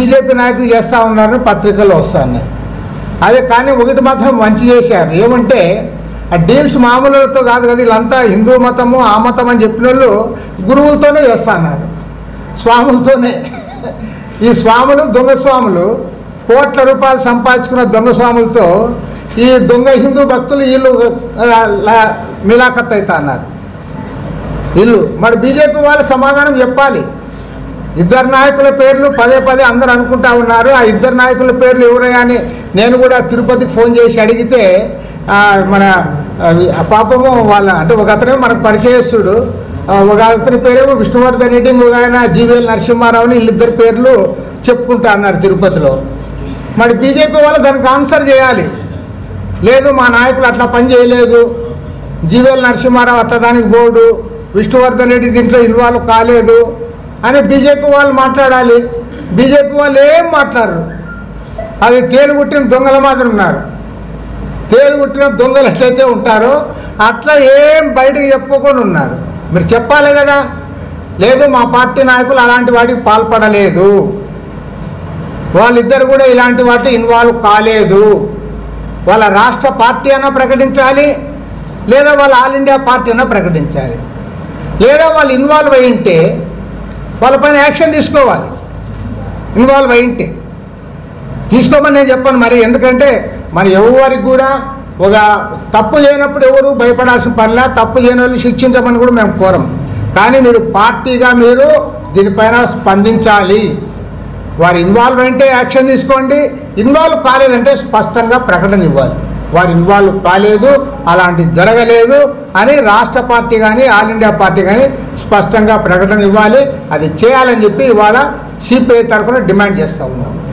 BJP నాయకులు చేస్తూ ఉన్నారని పత్రికల్లో వస్తున్నాయి అదే కానీ ఒకటి మాత్రం మంచి చేశారు ఏమంటే ఆ డీల్స్ మామూలులతో కాదు కదా వీళ్ళంతా హిందూ మతము ఆ మతం అని చెప్పిన వాళ్ళు గురువులతోనే చేస్తున్నారు స్వాములతోనే ఈ స్వాములు దొంగ స్వాములు కోట్ల రూపాయలు సంపాదించుకున్న దొంగ స్వాములతో ఈ దొంగ హిందూ భక్తులు వీళ్ళు ఆ, లా- మిలాఖత్ అవుతా అన్నారు వీళ్ళు మరి బీజేపీ వాళ్ళు సమాధానం చెప్పాలి ఇద్దరు నాయకుల పేర్లు పదే పదే అందరూ అనుకుంటా ఉన్నారు ఆ ఇద్దరు నాయకుల పేర్లు ఎవరయ్యా అని నేను కూడా తిరుపతికి ఫోన్ చేసి అడిగితే ఆ, మన ఆ పాపము వాళ్ళ అంటే ఒక అతనే మనకు పరిచయస్తుడు ఆ, ఒక అతని పేరేమో విష్ణువర్ధన్ రెడ్డి ఇంకొక ఆయన జీవీఎల్ నరసింహారావుని వీళ్ళిద్దరు పేర్లు చెప్పుకుంటా అన్నారు తిరుపతిలో మరి బీజేపీ వాళ్ళు దానికి ఆన్సర్ చేయాలి లేదు మా నాయకులు అట్లా పని చేయలేదు జీవీఎల్ నరసింహారావు అట్లా దానికి పోడు విష్ణువర్ధన్ రెడ్డి దీంట్లో ఇన్వాల్వ్ కాలేదు అని బీజేపీ వాళ్ళు మాట్లాడాలి బీజేపీ వాళ్ళు ఏం మాట్లాడరు అది తేలు కుట్టిన దొంగల మాత్రం ఉన్నారు తేలు కుట్టిన దొంగలు ఎట్లయితే ఉంటారో అట్లా ఏం బయటకు చెప్పుకోకుండా ఉన్నారు మీరు చెప్పాలి కదా లేదు మా పార్టీ నాయకులు అలాంటి వాటికి పాల్పడలేదు వాళ్ళిద్దరు కూడా ఇలాంటి వాటి ఇన్వాల్వ్ కాలేదు వాళ్ళ రాష్ట్ర పార్టీ అయినా ప్రకటించాలి లేదా వాళ్ళ ఆల్ ఇండియా పార్టీ అయినా ప్రకటించాలి లేదా వాళ్ళు ఇన్వాల్వ్ అయి ఉంటే వాళ్ళపైన యాక్షన్ తీసుకోవాలి ఇన్వాల్వ్ అయి ఉంటే తీసుకోమని నేను చెప్పను మరి ఎందుకంటే మరి ఎవరికి కూడా ఒక తప్పు చేయనప్పుడు ఎవరు భయపడాల్సిన పనిలా తప్పు చేయని వాళ్ళు శిక్షించమని కూడా మేము కోరం కానీ మీరు పార్టీగా మీరు దీనిపైన స్పందించాలి వారు ఇన్వాల్వ్ అంటే యాక్షన్ తీసుకోండి ఇన్వాల్వ్ కాలేదంటే స్పష్టంగా ప్రకటన ఇవ్వాలి వారు ఇన్వాల్వ్ కాలేదు అలాంటిది జరగలేదు అని రాష్ట్ర పార్టీ కానీ ఆల్ ఇండియా పార్టీ కానీ స్పష్టంగా ప్రకటన ఇవ్వాలి అది చేయాలని చెప్పి ఇవాళ సిపిఐ తరఫున డిమాండ్ చేస్తూ ఉన్నాం